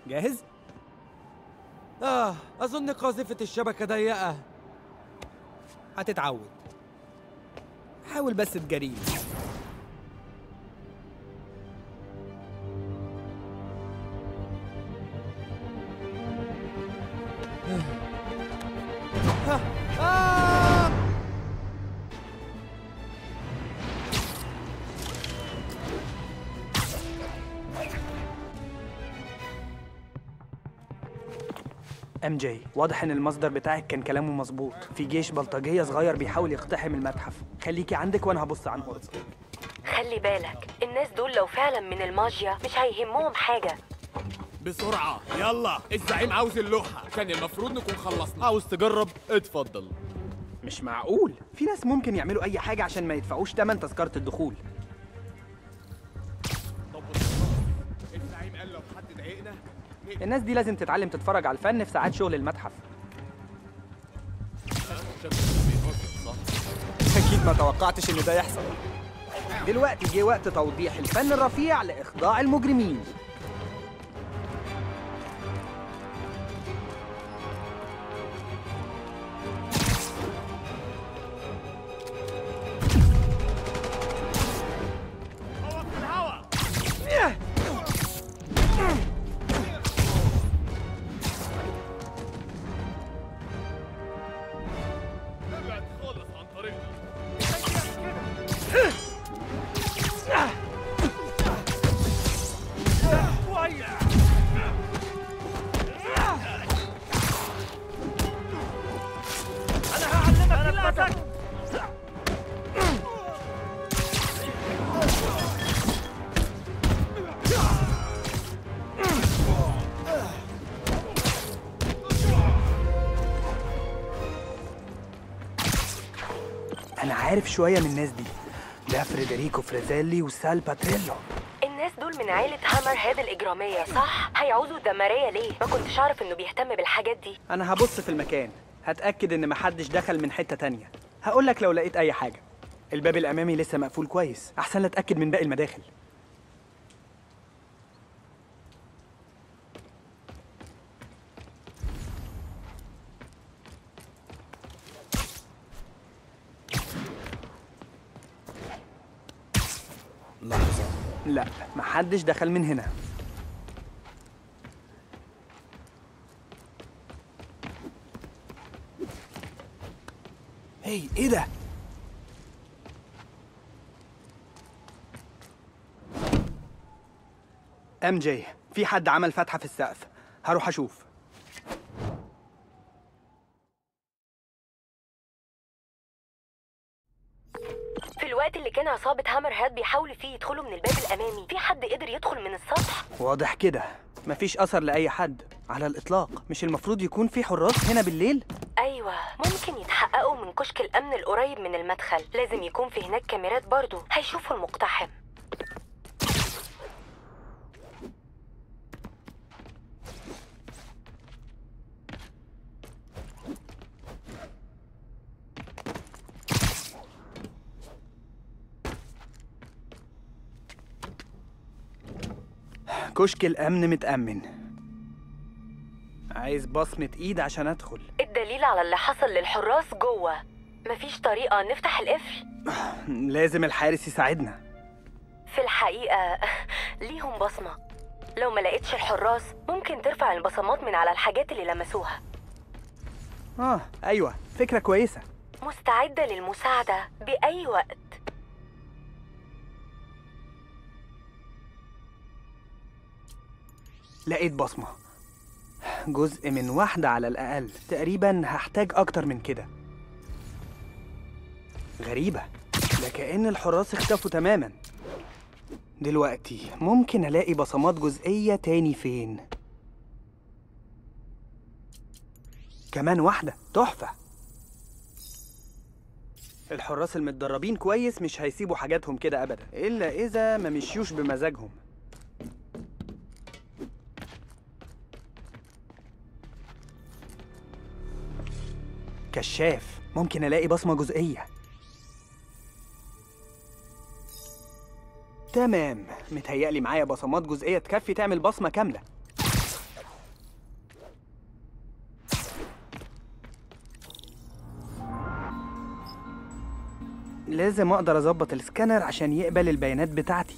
جاهز؟ آه أظن قاذفة الشبكة ضيقة هتتعود حاول بس تجريني آه. آه. ام جي واضح ان المصدر بتاعك كان كلامه مظبوط في جيش بلطجيه صغير بيحاول يقتحم المتحف خليكي عندك وانا هبص عن قرب خلي بالك الناس دول لو فعلا من الماجيا مش هيهمهم حاجة بسرعة يلا الزعيم عاوز اللوحة كان المفروض نكون خلصنا عاوز تجرب اتفضل مش معقول في ناس ممكن يعملوا اي حاجه عشان ما يدفعوش تمن تذكره الدخول طب والصراحة، الزعيم قال لو حد ضايقنا نقتل الناس دي لازم تتعلم تتفرج على الفن في ساعات شغل المتحف شكله بيهزر صح اكيد ما توقعتش ان ده يحصل دلوقتي جه وقت توضيح الفن الرفيع لاخضاع المجرمين هو في الهوا ابعد خالص عن طريقنا انا عارف شويه من الناس دي ده فريدريكو فريزيلي وسال باتريلو الناس دول من عيلة هامر هيد الإجرامية صح؟ هيعوزوا الدمارية ليه؟ ما كنتش أعرف إنه بيهتم بالحاجات دي انا هبص في المكان هتاكد ان محدش دخل من حته تانية هقول لك لو لقيت اي حاجه الباب الامامي لسه مقفول كويس احسن لا اتاكد من باقي المداخل لحظة لا محدش دخل من هنا هي ايه ده ام جي في حد عمل فتحه في السقف هروح اشوف في الوقت اللي كان عصابة هامر هيد بيحاولوا فيه يدخلوا من الباب الأمامي في حد قدر يدخل من السطح؟ واضح كده مفيش اثر لاي حد على الاطلاق مش المفروض يكون في حراس هنا بالليل أيوة ممكن يتحققوا من كشك الأمن القريب من المدخل لازم يكون في هناك كاميرات برضو هيشوفوا المقتحم كشك الامن متامن عايز بصمه ايد عشان ادخل الدليل على اللي حصل للحراس جوه مفيش طريقة نفتح القفل لازم الحارس يساعدنا في الحقيقة ليهم بصمة لو ما لقيتش الحراس ممكن ترفع البصمات من على الحاجات اللي لمسوها اه ايوه فكره كويسه مستعدة للمساعدة بأي وقت لقيت بصمه جزء من واحده على الاقل تقريبا هحتاج اكتر من كده غريبه لكأن الحراس اختفوا تماما دلوقتي ممكن الاقي بصمات جزئيه تاني فين كمان واحده تحفه الحراس المتدربين كويس مش هيسيبوا حاجاتهم كده ابدا الا اذا ما مشيوش بمزاجهم كشاف ممكن الاقي بصمه جزئيه تمام متهيألي معايا بصمات جزئيه تكفي تعمل بصمه كامله لازم اقدر اظبط السكانر عشان يقبل البيانات بتاعتي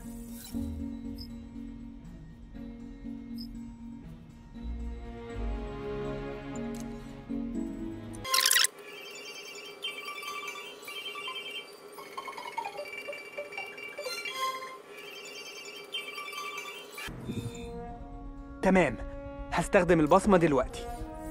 تمام هستخدم البصمة دلوقتي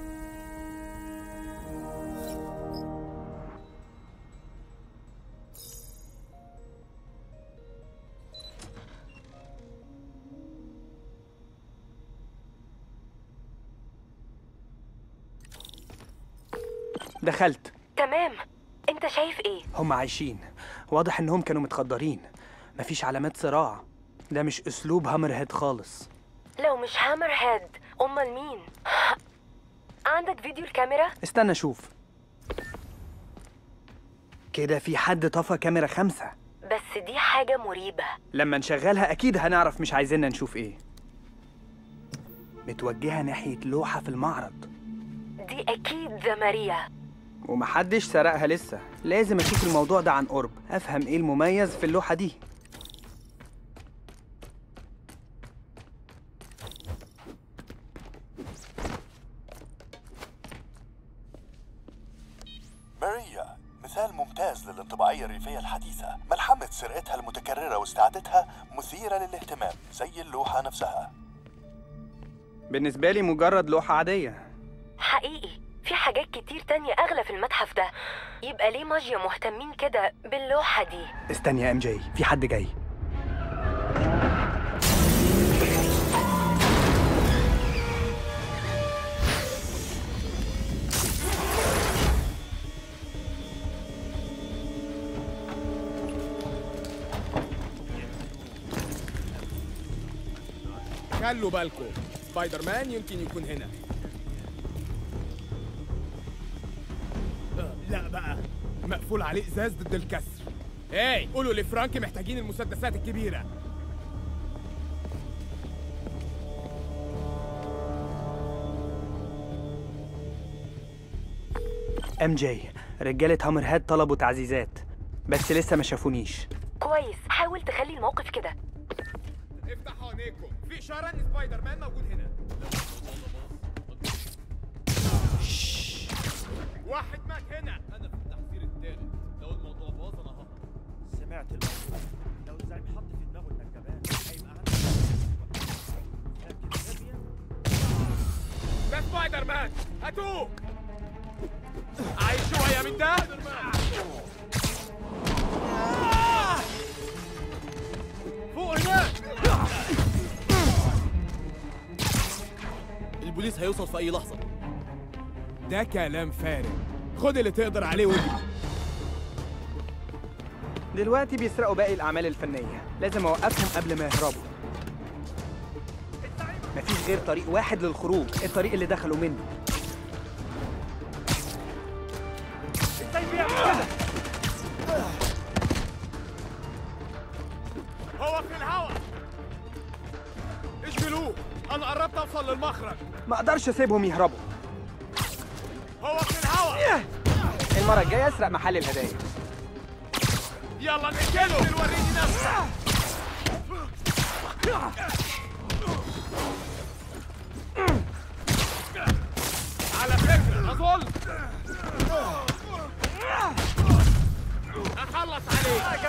دخلت تمام انت شايف ايه هم عايشين واضح انهم كانوا متخدرين مفيش علامات صراع ده مش اسلوب هامر هيد خالص لو مش هامر هيد امال مين عندك فيديو الكاميرا استنى اشوف كده في حد طفى كاميرا خمسة بس دي حاجة مريبة لما نشغلها اكيد هنعرف مش عايزيننا نشوف ايه متوجهة ناحية لوحة في المعرض دي اكيد ذا ماريا ومحدش سرقها لسه لازم اشوف الموضوع ده عن قرب افهم ايه المميز في اللوحة دي ماريا مثال ممتاز للانطباعية الريفية الحديثة ملحمة سرقتها المتكررة واستعادتها مثيرة للاهتمام زي اللوحة نفسها بالنسبة لي مجرد لوحة عادية حقيقي في حاجات كتير تانية أغلى في المتحف ده يبقى ليه ماجيا مهتمين كده باللوحة دي استني يا ام جي في حد جاي خلوا بالكم سبايدر مان يمكن يكون هنا آه، لا بقى مقفول عليه ازاز ضد الكسر ايه قولوا لفرانك محتاجين المسدسات الكبيره ام جي رجالة هامر هاد طلبوا تعزيزات بس لسه ما شافونيش كويس حاول تخلي الموقف كده افتحوا عينيكم في اشاره ان سبايدر مان موجود هنا واحد مات هنا انا في التحذير الثالث لو الموضوع باظ انا ههرب سمعت الموضوع لو الزعيم حط في دماغه انك جبان هيبقى عندك لكن ليبيا ده سبايدر مان هاتوه عايز شويه من ده فوق هناك البوليس هيوصل في اي لحظه ده كلام فارغ خد اللي تقدر عليه واجري دلوقتي بيسرقوا باقي الأعمال الفنية لازم أوقفهم قبل ما يهربوا مفيش غير طريق واحد للخروج الطريق اللي دخلوا منه هو في الهواء اشغلوه انا قربت اوصل للمخرج ما أقدرش أسيبهم يهربوا هو في الهواء المرة الجاية أسرق محل الهدايا يلا نقتله وريني نفسك على فكرة أظن أخلص عليه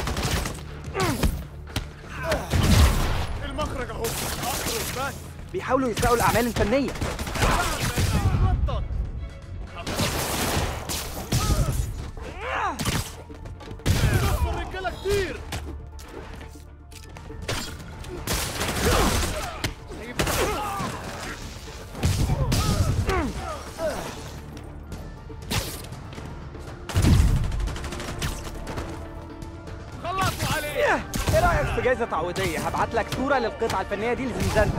المخرج أهو أخرج بس بيحاولوا يسرقوا الأعمال الفنية نطط الرجاله كتير خلصوا عليه إيه رأيك في جايزة تعويضية هبعت لك صورة للقطعة الفنية دي لزنزانتك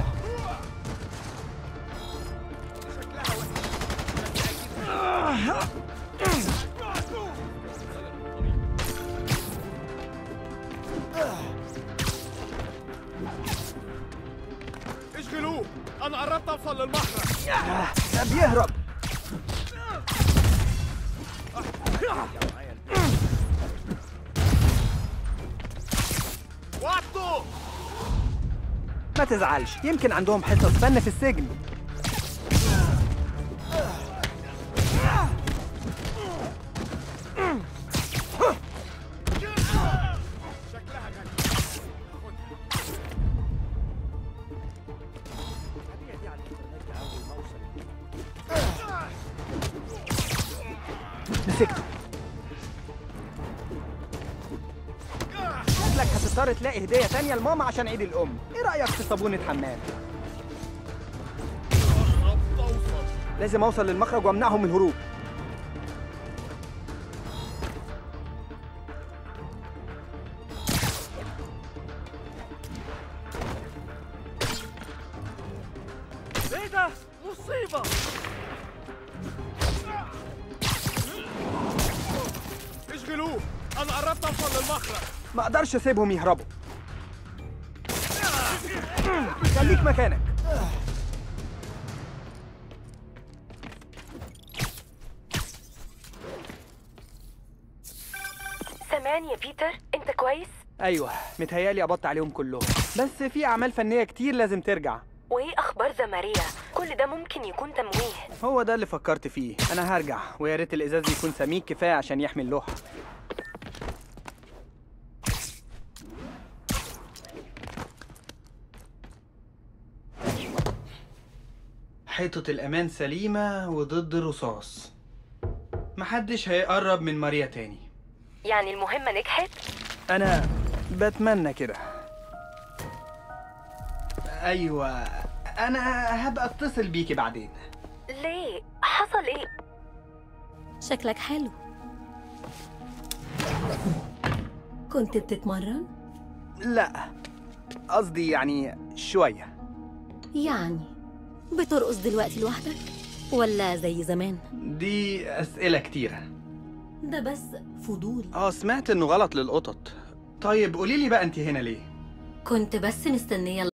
اشغلوه أنا قربت أوصل للمخرج ده بيهرب واتو ما تزعلش يمكن عندهم حصص فن في السجن هي دي على الانترنت اول ما اوصل مسكته شكلك هتضطر تلاقي هدية تانية لماما عشان عيد الأم إيه رأيك في صابونة حمام؟ قربت اوصل لازم أوصل للمخرج وأمنعهم من الهروب ايه ده مصيبه اشغلوه انا قربت اوصل للمخرج ما أقدرش أسيبهم يهربوا خليك مكانك سامعني يا بيتر انت كويس أيوه متهيألي قبضت عليهم كلهم بس في أعمال فنية كتير لازم ترجع وايه اخبار زماريا كل ده ممكن يكون تمويه هو ده اللي فكرت فيه أنا هرجع ويا ريت الإزاز يكون سميك كفاية عشان يحمي اللوحة حيطة الأمان سليمة وضد الرصاص محدش هيقرب من ماريا تاني يعني المهمة نجحت أنا بتمنى كده أيوة أنا هبقى أتصل بيكي بعدين ليه حصل ايه شكلك حلو كنت بتتمرن؟ لا قصدي يعني شوية يعني بترقص دلوقتي لوحدك؟ ولا زي زمان؟ دي أسئلة كتيرة ده بس فضول اه سمعت إنه غلط للقطط طيب قوليلي بقى أنت هنا ليه كنت بس مستنية